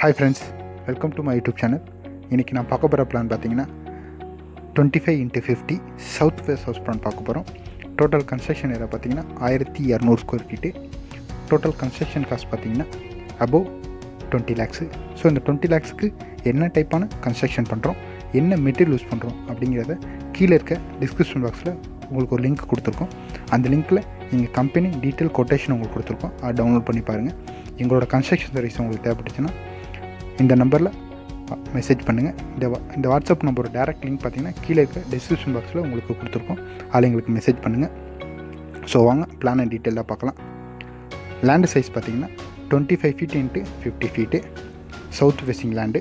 hi friends welcome to my YouTube channel இன்றைக்கி நான் பார்க்க போகிற பிளான் பார்த்தீங்கன்னா twenty five into fifty south face house plan பார்க்க போகிறோம் டோட்டல் கன்ஸ்ட்ரக்ஷன் ஏரியா பார்த்தீங்கன்னா ஆயிரத்தி இரநூறு square feet total construction cost பார்த்தீங்கன்னா அபோவ் டுவெண்ட்டி லேக்ஸு ஸோ இந்த டுவெண்ட்டி லேக்ஸுக்கு என்ன டைப்பான கன்ஸ்ட்ரக்ஷன் பண்ணுறோம் என்ன மெட்டீரியல் யூஸ் பண்ணுறோம் அப்படிங்கிறத கீழே இருக்க டிஸ்கிரிப்ஷன் பாக்ஸில் உங்களுக்கு ஒரு லிங்க் கொடுத்துருக்கோம் அந்த லிங்க்கில் எங்கள் கம்பெனி டீட்டெயில் கொட்டேஷன் உங்களுக்கு கொடுத்துருக்கோம் அதை டவுன்லோட் பண்ணி பாருங்கள் எங்களோட கன்ஸ்ட்ரக்ஷன் சர்வீஸ் உங்களுக்கு தேவைப்பட்டுச்சுன்னா இந்த நம்பரில் மெசேஜ் பண்ணுங்கள் இந்த வா- இந்த வாட்ஸ்அப் நம்பர் டேரக்ட் லிங்க் பார்த்தீங்கன்னா கீழே இருக்க டிஸ்கிரிப்ஷன் பாக்ஸில் உங்களுக்கு கொடுத்துருக்கோம் அதில் எங்களுக்கு மெசேஜ் பண்ணுங்கள் ஸோ வாங்க பிளானை டீட்டெயிலாக பார்க்கலாம் லேண்டு சைஸ் பார்த்தீங்கன்னா twenty five feet into fifty feet south facing land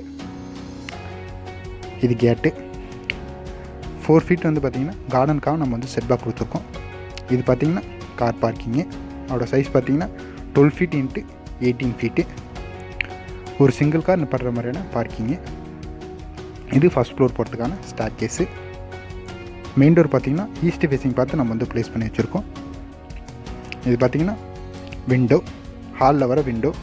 இது கேட்டு ஃபோர் ஃபீட் வந்து பார்த்தீங்கன்னா கார்டனுக்காக நம்ம வந்து செட்பாக் கொடுத்துருக்கோம் இது பார்த்தீங்கன்னா கார் பார்க்கிங்கு அதோட சைஸ் பார்த்தீங்கன்னா twelve feet into eighteen feet ஒரு சிங்கிள் கார் நிப்பாட்டுற மாதிரியான பார்க்கிங்கு இது ஃபஸ்ட் ஃப்ளோர் போகிறதுக்கான ஸ்டார் கேஸு மெயின் டோர் பார்த்தீங்கன்னா ஈஸ்ட் ஃபேஸிங் பார்த்து நம்ம வந்து ப்ளேஸ் பண்ணி வச்சுருக்கோம் இது பார்த்தீங்கன்னா விண்டோ ஹாலில் வர விண்டோ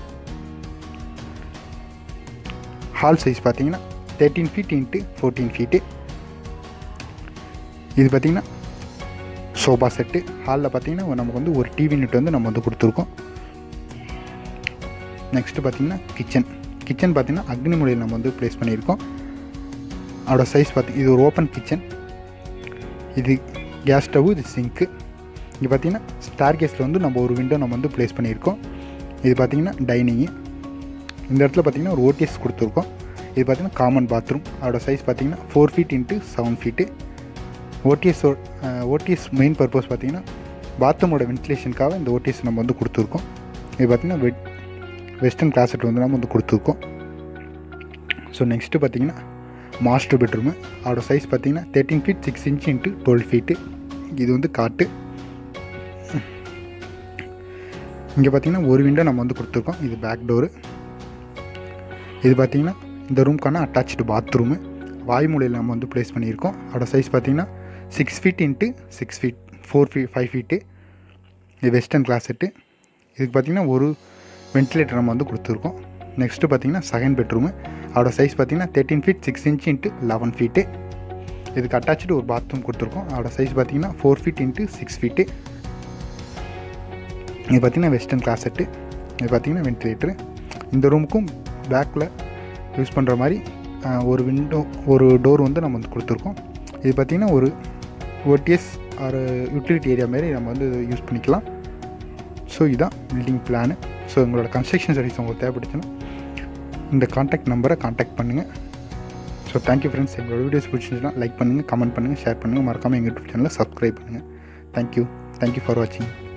ஹால் சைஸ் பார்த்தீங்கன்னா thirteen feet into fourteen feet இது பார்த்தீங்கன்னா சோபா செட்டு ஹாலில் பார்த்தீங்கன்னா நமக்கு வந்து ஒரு டிவி யூனிட் வந்து நம்ம வந்து கொடுத்துருக்கோம் நெக்ஸ்ட்டு பார்த்தீங்கன்னா கிச்சன் கிச்சன் பார்த்தீங்கன்னா அக்னி மூலையில் நம்ம வந்து ப்ளேஸ் பண்ணியிருக்கோம் அதோட சைஸ் பார்த்தி இது ஒரு ஓப்பன் கிச்சன் இது கேஸ் ஸ்டவ் இது சிங்க்கு இங்கே பார்த்தீங்கன்னா ஸ்டார் கேஸில் வந்து நம்ம ஒரு விண்டோ நம்ம வந்து ப்ளேஸ் பண்ணியிருக்கோம் இது பார்த்தீங்கன்னா டைனிங்கு இந்த இடத்துல பார்த்தீங்கன்னா ஒரு ஓடிஎஸ் கொடுத்துருக்கோம் இது பார்த்தீங்கன்னா காமன் பாத்ரூம் அதோட சைஸ் பார்த்தீங்கன்னா four feet into seven feet OTS OTS main purpose பார்த்தீங்கன்னா பாத்ரூமோட வென்டிலேஷனுக்காக இந்த ஓடிஎஸ் நம்ம வந்து கொடுத்துருக்கோம் இது பார்த்தீங்கன்னா வெட் வெஸ்டர்ன் கிளாசெட் வந்து நம்ம வந்து கொடுத்துருக்கோம் ஸோ நெக்ஸ்ட்டு பார்த்தீங்கன்னா மாஸ்டர் பெட்ரூமு அதோட சைஸ் பார்த்தீங்கன்னா thirteen feet six inch into twelve feet இது வந்து காட்டு இங்கே பார்த்தீங்கன்னா ஒரு விண்டோ நம்ம வந்து கொடுத்துருக்கோம் இது பேக் டோரு இது பார்த்தீங்கன்னா இந்த ரூம்க்கான அட்டாச்சு பாத்ரூமு வாய்மூலையில் நம்ம வந்து ப்ளேஸ் பண்ணியிருக்கோம் அதோட சைஸ் பார்த்தீங்கன்னா six feet into six feet four feet five feet இது வெஸ்டர்ன் கிளாசெட்டு இதுக்கு பார்த்தீங்கன்னா ஒரு வென்டிலேட்டர் நம்ம வந்து கொடுத்துருக்கோம் நெக்ஸ்ட்டு பார்த்தீங்கன்னா செகண்ட் பெட்ரூமு அதோட சைஸ் பார்த்தீங்கன்னா thirteen feet six inch into eleven feet இதுக்கு அட்டாச்சு ஒரு பாத்ரூம் கொடுத்துருக்கோம் அதோட சைஸ் பார்த்தீங்கன்னா four feet into six feet இது பார்த்தீங்கன்னா வெஸ்டர்ன் கிளாசெட்டு இது பார்த்தீங்கன்னா வென்டிலேட்டரு இந்த ரூமுக்கும் பேக்கில் யூஸ் பண்ணுற மாதிரி ஆஹ், ஒரு விண்டோ ஒரு டோர் வந்து நம்ம வந்து கொடுத்துருக்கோம் இது பார்த்தீங்கன்னா ஒரு ஓடிஎஸ் ஒரு யூட்டிலிட்டி ஏரியா மாதிரி நம்ம வந்து யூஸ் பண்ணிக்கலாம் ஸோ இதுதான் பில்டிங் பிளானு ஸோ எங்களோட கன்ஸ்ட்ரக்ஷன் சர்வீஸ் உங்களுக்கு தேவைப்பட்டுச்சுன்னா இந்த காண்டாக்ட் நம்பரை காண்டாக்ட் பண்ணுங்கள் ஸோ தேங்க்யூ ஃப்ரெண்ட்ஸ் எங்களோட வீடியோஸ் பிடிச்சிருந்துச்சுன்னா லைக் பண்ணுங்கள் கமெண்ட் பண்ணுங்கள் ஷேர் பண்ணுங்கள் மறக்காமல் எங்கள் யூடியூப் சேனலை சப்ஸ்கிரைப் பண்ணுங்கள் தேங்க்யூ தேங்க்யூ ஃபார் வாட்சிங்